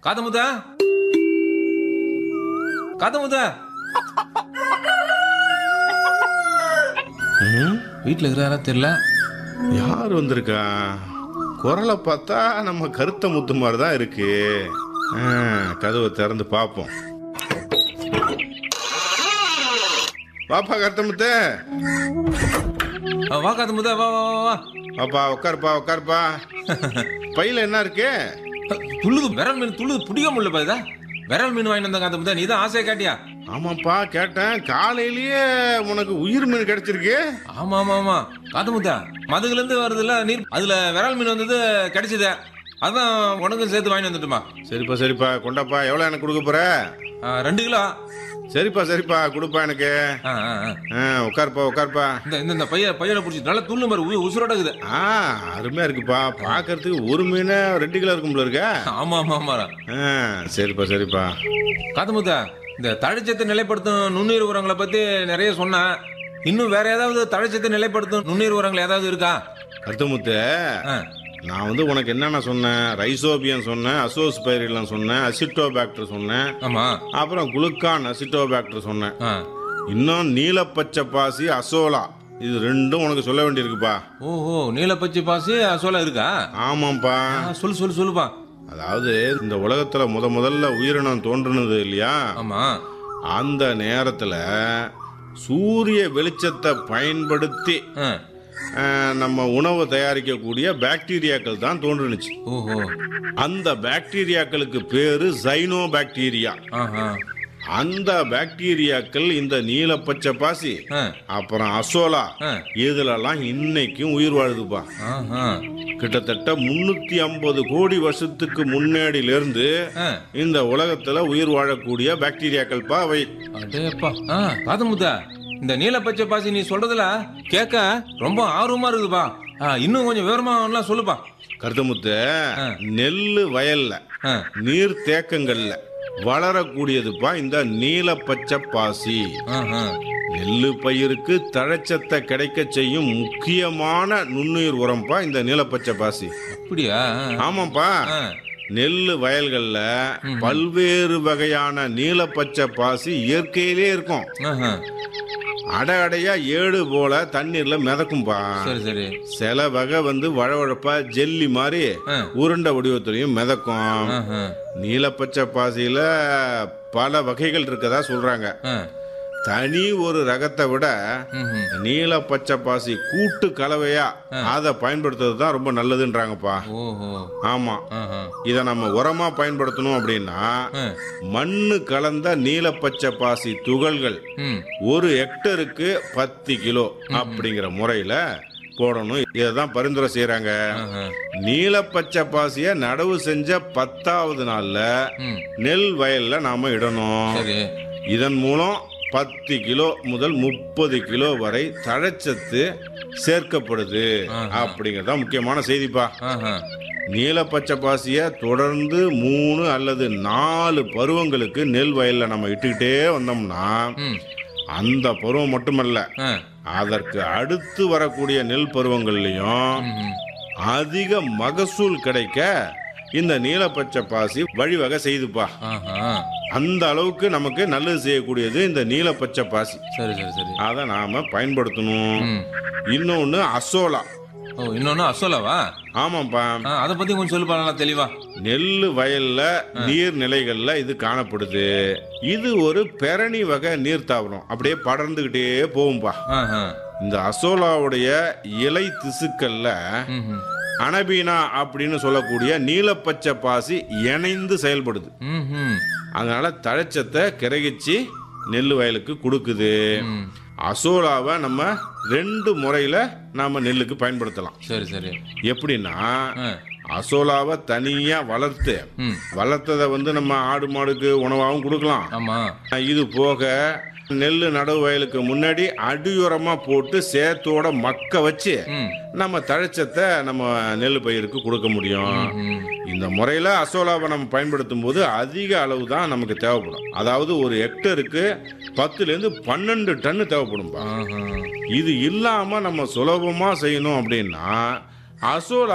காதமுதா காதமுதா ம், வீட்டில் இருக்கிறாரா தெரியல யார் வந்திருக்கா குரலை பார்த்தா நம்ம கருத்த முத்து மாதிரி தான் இருக்கு ஆ, கதவை திறந்து பார்ப்போம் வாப்பா கருத்த முத்து ஆ, வா காதமுதா வா வா வா வா வாப்பா உட்காருப்பா உட்காருப்பா பையில என்ன இருக்கு துள்ளுது விரல் மீன் துள்ளுது பிடிக்க முடியல பாதா விரல் மீன் வாங்கிட்டு வந்த காதமுதா நீ தான் ஆசையை காட்டியா ஆமாப்பா கேட்டேன் காலையிலேயே உனக்கு உயிர் மீன் கிடைச்சிருக்கு ஆமா ஆமா ஆமா காதமுதா மதுகுல இருந்து வருதுல்ல நீர் அதுல விரல் மீன் வந்தது கிடைச்சது அதான் உனக்கும் சேர்த்து வாங்கி வந்துட்டுமா சரிப்பா சரிப்பா கொண்டாப்பா எவ்வளோ எனக்கு கொடுக்க போற ஆ, ரெண்டு கிலோ சரிப்பா சரிப்பா கொடுப்பா எனக்கு ஆ, ஆ, ஆ. ஆ, உட்காருப்பா உட்காருப்பா இந்த இந்த- இந்த பைய பையனை பிடிச்சி நல்லா துள்ளு மாதிரி உயி- உசுரோட இருக்குது ஆ அருமையா இருக்குப்பா பார்க்கறதுக்கு ஒரு மீன் ரெண்டு கிலோ இருக்கும்ல இருக்க ஆமா ஆமா ஆமா ஆ, சரிப்பா சரிப்பா காதமுத்தா இந்த தழைச்சத்தை நிலைப்படுத்தும் நுண்ணுயிர் உரங்களை பத்தி நிறைய சொன்னேன் இன்னும் வேற ஏதாவது தழைச்சத்தை நிலைப்படுத்தும் நுண்ணுயிர் உரங்கள் ஏதாவது இருக்கா கருத்தமுத்து ஆ, நான் வந்து உனக்கு என்னென்ன சொன்னேன் ரைசோபியன் சொன்னேன் அசோஸ்பைரிலாம் சொன்னேன் அசிட்டோபாக்டர் சொன்னேன் ஆமா அப்புறம் குளுக்கான் அசிட்டோபாக்டர் சொன்னேன் ஆ. இன்னும் நீலப்பச்சை பாசி அசோலா இது ரெண்டும் உனக்கு சொல்ல வேண்டியிருக்குப்பா ஓஹோ நீலப்பச்சை பாசி சோளம் இருக்கா ஆமாப்பா ஆ, சொல்லு சொல்லு சொல்லுப்பா அதாவது இந்த உலகத்துல முத முதல்ல உயிரினம் தோன்றுனது இல்லையா ஆமா அந்த நேரத்துல சூரிய வெளிச்சத்தை பயன்படுத்தி ஆ. அஹ், நம்ம உணவு தயாரிக்கக்கூடிய பாக்டீரியாக்கள் தான் தோன்றுனுச்சு ஓஹோ அந்த பாக்டீரியாக்களுக்கு பேரு சைனோ பாக்டீரியா ஆஹா அந்த பாக்டீரியாக்கள் இந்த நீலப்பச்சை பாசி ஆ. அப்புறம் அசோலா ஆ. இதுலலாம் இன்னைக்கும் உயிர் வாழுதுப்பா ஆஹா கிட்டத்தட்ட முன்னூத்தி ஐம்பது கோடி வருஷத்துக்கு முன்னாடியில இருந்து ஆ. இந்த உலகத்துல உயிர் வாழக்கூடிய பாக்டீரியாக்கள் பா அவை அடேப்பா ஆ காதமுத்தா இந்த நீலப்பச்சை பாசி நீ சொல்றதுல கேட்க ரொம்ப ஆர்வமா இருக்குதுப்பா ஆ, இன்னும் கொஞ்சம் விவரமா எல்லாம் சொல்லுப்பா கருத்தமுத்து ஆ. நெல்லு வயல்ல ஆ. நீர் தேக்கங்கள்ல வளரக்கூடியதுப்பா இந்த நீலப்பச்சை பாசி ஆஹா. நெல்லு பயிருக்கு தழைச்சத்தை கிடைக்க செய்யும் முக்கியமான நுண்ணுயிர் உரம்பா இந்த நீலப்பச்சை பாசி அப்படியா ஆமாப்பா ஆ. நெல்லு வயல்கள்ல பல்வேறு வகையான நீலப்பச்சை பாசி இயற்கையிலே இருக்கும் ஆஹா. அடை அடையா ஏடு போல தண்ணீர்ல மிதக்கும்பா சரி சரி சில வகை வந்து வழவழப்பா ஜெல்லி மாதிரி ஆ. உருண்டை வடிவத்திலையும் மிதக்கும் ஆஹா. நீலப்பச்சை பாசியில பல வகைகள் இருக்கதா சொல்றாங்க ஆ. தனி ஒரு ரகத்தை விட ம்ஹும். நீல பச்சை பாசி கூட்டு கலவையா அதை பயன்படுத்துறது தான் ரொம்ப நல்லதுன்றாங்கப்பா ஓஹோ ஆமா ஆஹா. இதை நம்ம உரமா பயன்படுத்தணும் அப்படின்னா ஆ. மண்ணு கலந்த நீல பச்சை பாசி துகள்கள் ம். ஒரு ஹெக்டருக்கு பத்து கிலோ அப்படிங்கிற முறையில போடணும் இதைதான் பரிந்துரை செய்யறாங்க ஆஹா. நீல பச்சை பாசிய நடவு செஞ்ச பத்தாவது நாள்ல ம். நெல் வயல்ல நாம இடணும் சரி இதன் மூலம் பத்து கிலோ முதல் முப்பது கிலோ வரை தழைச்சத்து சேர்க்கப்படுது அப்படிங்கறத முக்கியமான செய்திப்பா ஆஹா. நீல பச்சை பாசிய தொடர்ந்து மூணு அல்லது நாலு பருவங்களுக்கு நெல் வயல்ல நம்ம இட்டுக்கிட்டே வந்தோம்னா ம். அந்த பருவம் மட்டுமல்ல ஆ. அதற்கு அடுத்து வரக்கூடிய நெல் பருவங்கள்லயும் ம்ஹும். அதிக மகசூல் கிடைக்க இந்த நீல பச்சை பாசி வழிவகை செய்துப்பா ஆஹா. அந்த அளவுக்கு நமக்கு நல்லது செய்யக்கூடியது இந்த நீல பச்சை பாசி சரி சரி சரி அதை நாம பயன்படுத்தணும் ம். இன்னொன்னு அசோலா ஓ இன்னொன்னு அசோலாவா ஆமாப்பா ஆ, அதை பத்தி கொஞ்சம் சொல்லுப்பா நல்லா தெளிவா நெல் வயல்ல நீர்நிலைகள்ல இது காணப்படுது இது ஒரு பெரணி வகை நீர் தாவரம் அப்படியே படர்ந்துகிட்டே போகும்பா ஆஹா. இந்த அசோலாவுடைய இலை திசுக்கள்ல ம்ஹும். அனபீனா அப்படின்னு சொல்லக்கூடிய நீலப்பச்சை பாசி இணைந்து செயல்படுது ம்ஹும். அதனால தழைச்சத்தை கிரகிச்சு நெல் வயலுக்கு கொடுக்குது ம். அசோலாவை நம்ம ரெண்டு முறையில நாம நெல்லுக்கு பயன்படுத்தலாம் சரி சரி எப்படின்னா ஆ. அசோலாவை தனியா வளர்த்து ம். வளர்த்ததை வந்து நம்ம ஆடு மாடுக்கு உணவாகவும் கொடுக்கலாம் ஆமா இது போக நெல் நடவு வயலுக்கு முன்னாடி அடியுரமா போட்டு சேத்தோட மக்க வச்சு ம். நம்ம தழைச்சத்தை நம்ம நெல் பயிருக்கு கொடுக்க முடியும் ம். இந்த முறையில அசோலாவை நம்ம பயன்படுத்தும் போது அதிக அளவு தான் நமக்கு தேவைப்படும் அதாவது ஒரு ஹெக்டருக்கு பத்துல இருந்து பன்னெண்டு டன்னு தேவைப்படும்பா ஆஹா. இது இல்லாம நம்ம சுலபமா செய்யணும் அப்படின்னா அசோலா